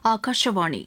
ஆகாஷவாணி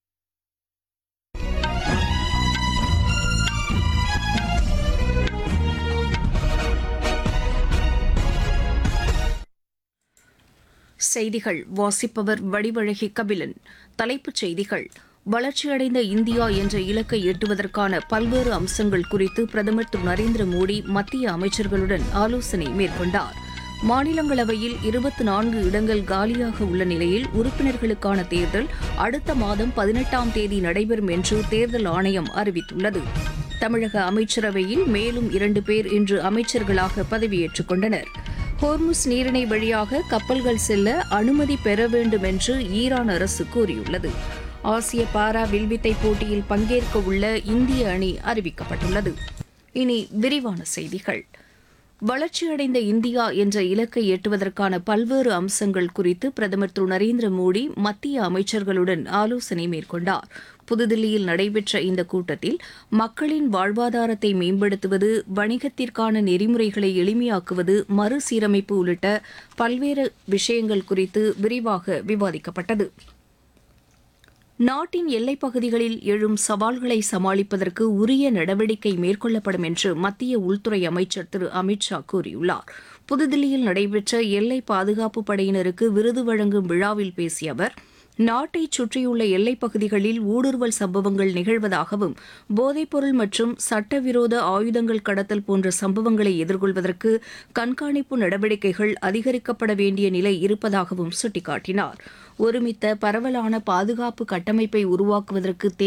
செய்திகள் வாசிப்பவர் வடிவழகி கபிலன் தலைப்புச் செய்திகள் வளர்ச்சியடைந்த இந்தியா என்ற இலக்கை எட்டுவதற்கான பல்வேறு அம்சங்கள் குறித்து பிரதமர் திரு நரேந்திர மோடி மத்திய அமைச்சர்களுடன் ஆலோசனை மேற்கொண்டார் மாநிலங்களவையில் இருபத்தி நான்கு இடங்கள் காலியாக உள்ள நிலையில் உறுப்பினர்களுக்கான தேர்தல் அடுத்த மாதம் பதினெட்டாம் தேதி நடைபெறும் என்று தேர்தல் ஆணையம் அறிவித்துள்ளது தமிழக அமைச்சரவையில் மேலும் இரண்டு பேர் இன்று அமைச்சர்களாக பதவியேற்றுக் கொண்டனர் ஹோர்முஸ் நீரிணை வழியாக கப்பல்கள் செல்ல அனுமதி பெற வேண்டும் என்று ஈரான் அரசு கூறியுள்ளது ஆசிய பாரா வில்வித்தை போட்டியில் பங்கேற்க உள்ள இந்திய அணி அறிவிக்கப்பட்டுள்ளது இனி விரிவான செய்திகள் வளர்ச்சியடைந்த இந்தியா என்ற இலக்கை எட்டுவதற்கான பல்வேறு அம்சங்கள் குறித்து பிரதமர் திரு நரேந்திர மோடி மத்திய அமைச்சர்களுடன் ஆலோசனை மேற்கொண்டார் புதுதில்லியில் நடைபெற்ற இந்த கூட்டத்தில் மக்களின் வாழ்வாதாரத்தை மேம்படுத்துவது வணிகத்திற்கான நெறிமுறைகளை எளிமையாக்குவது மறுசீரமைப்பு உள்ளிட்ட பல்வேறு விஷயங்கள் குறித்து விரிவாக விவாதிக்கப்பட்டது நாட்டின் எல்லைப் பகுதிகளில் எழும் சவால்களை சமாளிப்பதற்கு உரிய நடவடிக்கை மேற்கொள்ளப்படும் என்று மத்திய உள்துறை அமைச்சர் திரு அமித் ஷா கூறியுள்ளார் புதுதில்லியில் நடைபெற்ற எல்லை பாதுகாப்பு படையினருக்கு விருது வழங்கும் விழாவில் பேசிய அவர் நாட்டை சுற்றியுள்ள எல்லைப் பகுதிகளில் ஊடுருவல் சம்பவங்கள் நிகழ்வதாகவும் போதைப்பொருள் மற்றும் சட்டவிரோத ஆயுதங்கள் கடத்தல் போன்ற சம்பவங்களை எதிர்கொள்வதற்கு கண்காணிப்பு நடவடிக்கைகள் அதிகரிக்கப்பட வேண்டிய நிலை இருப்பதாகவும் சுட்டிக்காட்டினார் ஒருமித்த பரவலான பாதுகாப்பு கட்டமைப்பை உருவாக்குவதற்கு